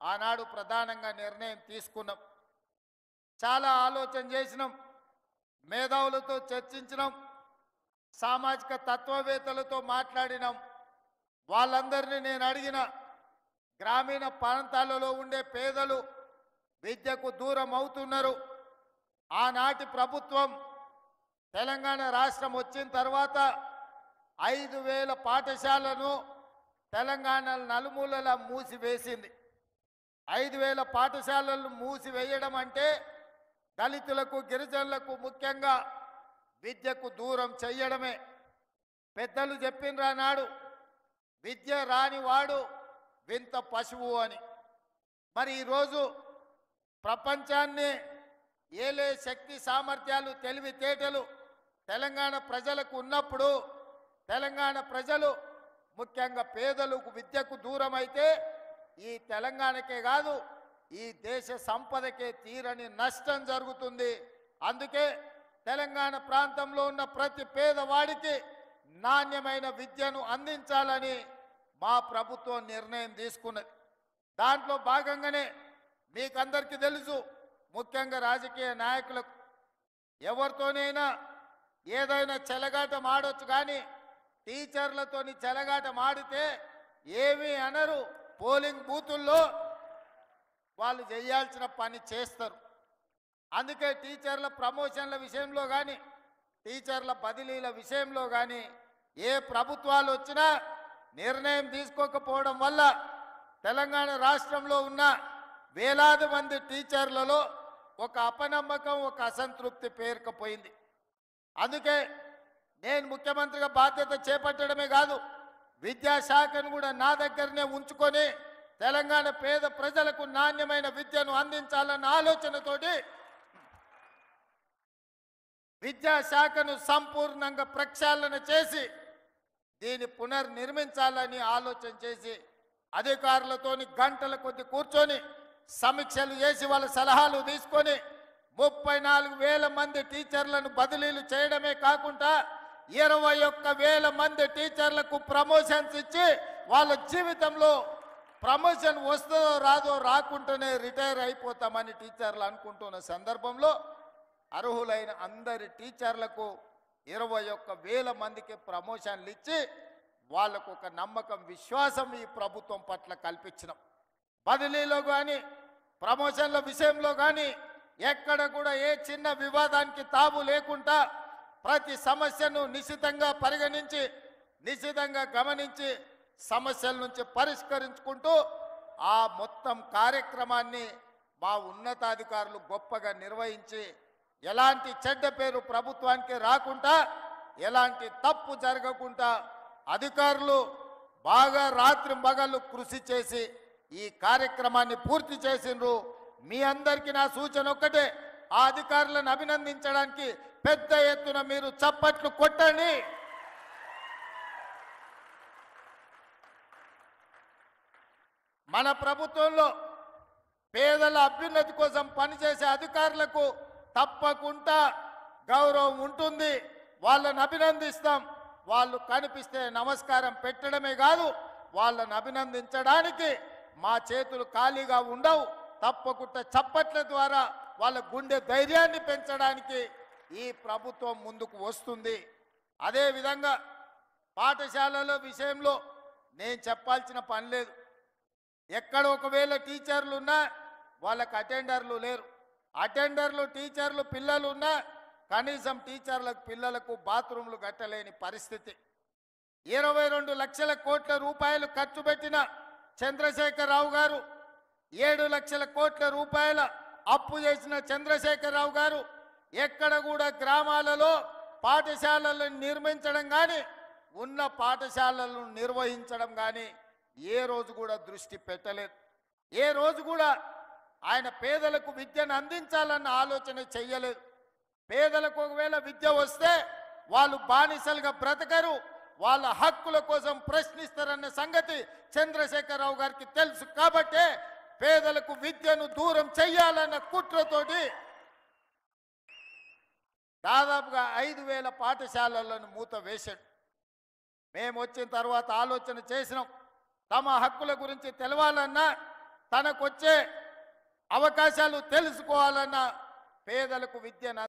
ఆనాడు ప్రధానంగా నిర్ణయం తీసుకున్నాం చాలా ఆలోచన చేసినాం మేధావులతో చర్చించినాం సామాజిక తత్వవేత్తలతో మాట్లాడినాం వాళ్ళందరినీ నేను అడిగిన గ్రామీణ ప్రాంతాలలో ఉండే పేదలు విద్యకు దూరం అవుతున్నారు ఆనాటి ప్రభుత్వం తెలంగాణ రాష్ట్రం వచ్చిన తర్వాత ఐదు వేల పాఠశాలను తెలంగాణ నలుమూలల మూసివేసింది ఐదు వేల పాఠశాలలను మూసివేయడం అంటే దళితులకు గిరిజనులకు ముఖ్యంగా విద్యకు దూరం చెయ్యడమే పెద్దలు చెప్పినరా నాడు విద్య రాని వాడు వింత పశువు అని మరి ఈరోజు ప్రపంచాన్ని ఏలే శక్తి సామర్థ్యాలు తెలివితేటలు తెలంగాణ ప్రజలకు ఉన్నప్పుడు తెలంగాణ ప్రజలు ముఖ్యంగా పేదలకు విద్యకు దూరం అయితే ఈ తెలంగాణకే కాదు ఈ దేశ సంపదకే తీరని నష్టం జరుగుతుంది అందుకే తెలంగాణ ప్రాంతంలో ఉన్న ప్రతి పేదవాడికి నాణ్యమైన విద్యను అందించాలని మా ప్రభుత్వం నిర్ణయం తీసుకున్నది దాంట్లో భాగంగానే మీకందరికీ తెలుసు ముఖ్యంగా రాజకీయ నాయకులకు ఎవరితోనైనా ఏదైనా చెలగాటం ఆడొచ్చు కానీ టీచర్లతోని చెలగాటం ఆడితే ఏమీ అనరు పోలింగ్ బూతుల్లో వాళ్ళు చేయాల్సిన పని చేస్తారు అందుకే టీచర్ల ప్రమోషన్ల విషయంలో కానీ టీచర్ల బదిలీల విషయంలో కానీ ఏ ప్రభుత్వాలు వచ్చినా నిర్ణయం తీసుకోకపోవడం వల్ల తెలంగాణ రాష్ట్రంలో ఉన్న వేలాది మంది టీచర్లలో ఒక అపనమ్మకం ఒక అసంతృప్తి పేరుకపోయింది అందుకే నేను ముఖ్యమంత్రిగా బాధ్యత చేపట్టడమే కాదు విద్యాశాఖను కూడా నా దగ్గరనే ఉంచుకొని తెలంగాణ పేద ప్రజలకు నాణ్యమైన విద్యను అందించాలన్న ఆలోచనతోటి విద్యాశాఖను సంపూర్ణంగా ప్రక్షాళన చేసి దీన్ని పునర్నిర్మించాలని ఆలోచన చేసి అధికారులతోని గంటల కొద్ది కూర్చొని సమీక్షలు చేసి వాళ్ళ సలహాలు తీసుకొని ముప్పై నాలుగు వేల మంది టీచర్లను బదిలీలు చేయడమే కాకుండా ఇరవై ఒక్క వేల మంది టీచర్లకు ప్రమోషన్స్ ఇచ్చి వాళ్ళ జీవితంలో ప్రమోషన్ వస్తుందో రాదో రాకుండానే రిటైర్ అయిపోతామని టీచర్లు అనుకుంటున్న సందర్భంలో అర్హులైన అందరి టీచర్లకు ఇరవై ఒక్క వేల మందికి ప్రమోషన్లు ఇచ్చి వాళ్ళకు ఒక నమ్మకం విశ్వాసం ఈ ప్రభుత్వం పట్ల కల్పించినాం బదిలీలో కానీ ప్రమోషన్ల విషయంలో కానీ ఎక్కడ కూడా ఏ చిన్న వివాదానికి తావు లేకుండా ప్రతి సమస్యను నిశితంగా పరిగణించి నిశితంగా గమనించి సమస్యల నుంచి పరిష్కరించుకుంటూ ఆ మొత్తం కార్యక్రమాన్ని మా ఉన్నతాధికారులు గొప్పగా నిర్వహించి ఎలాంటి చెడ్డ పేరు ప్రభుత్వానికి రాకుండా ఎలాంటి తప్పు జరగకుండా అధికారులు బాగా రాత్రి మగళ్ళు కృషి చేసి ఈ కార్యక్రమాన్ని పూర్తి చేసిండ్రు మీ అందరికీ నా సూచన ఒక్కటే ఆ అధికారులను అభినందించడానికి పెద్ద ఎత్తున మీరు చప్పట్లు కొట్టండి మన ప్రభుత్వంలో పేదల అభ్యున్నతి కోసం పనిచేసే అధికారులకు తప్పకుండా గౌరవం ఉంటుంది వాళ్ళని అభినందిస్తాం వాళ్ళు కనిపిస్తే నమస్కారం పెట్టడమే కాదు వాళ్ళని అభినందించడానికి మా చేతులు ఖాళీగా ఉండవు తప్పకుండా చప్పట్ల ద్వారా వాళ్ళ గుండె ధైర్యాన్ని పెంచడానికి ఈ ప్రభుత్వం ముందుకు వస్తుంది అదేవిధంగా పాఠశాలల విషయంలో నేను చెప్పాల్సిన పని లేదు ఎక్కడ ఒకవేళ టీచర్లు ఉన్నా వాళ్ళకి అటెండర్లు లేరు అటెండర్లు టీచర్లు పిల్లలు ఉన్నా కనీసం టీచర్లకు పిల్లలకు బాత్రూంలు కట్టలేని పరిస్థితి ఇరవై రెండు లక్షల కోట్ల రూపాయలు ఖర్చు పెట్టిన చంద్రశేఖరరావు గారు ఏడు లక్షల కోట్ల రూపాయల అప్పు చేసిన చంద్రశేఖరరావు గారు ఎక్కడ కూడా గ్రామాలలో పాఠశాలలను నిర్మించడం కానీ ఉన్న పాఠశాలలను నిర్వహించడం కానీ ఏ రోజు కూడా దృష్టి పెట్టలేదు ఏ రోజు కూడా ఆయన పేదలకు విద్యను అందించాలన్న ఆలోచన చెయ్యలేదు పేదలకు ఒకవేళ విద్య వస్తే వాళ్ళు బానిసలుగా బ్రతకరు వాళ్ళ హక్కుల కోసం ప్రశ్నిస్తారన్న సంగతి చంద్రశేఖరరావు గారికి తెలుసు కాబట్టే పేదలకు విద్యను దూరం చెయ్యాలన్న కుట్రతోటి దాదాపుగా ఐదు వేల పాఠశాలలను మూత వేశాడు మేము వచ్చిన తర్వాత ఆలోచన చేసినాం తమ హక్కుల గురించి తెలవాలన్నా తనకొచ్చే అవకాశాలు తెలుసుకోవాలన్న పేదలకు విద్యను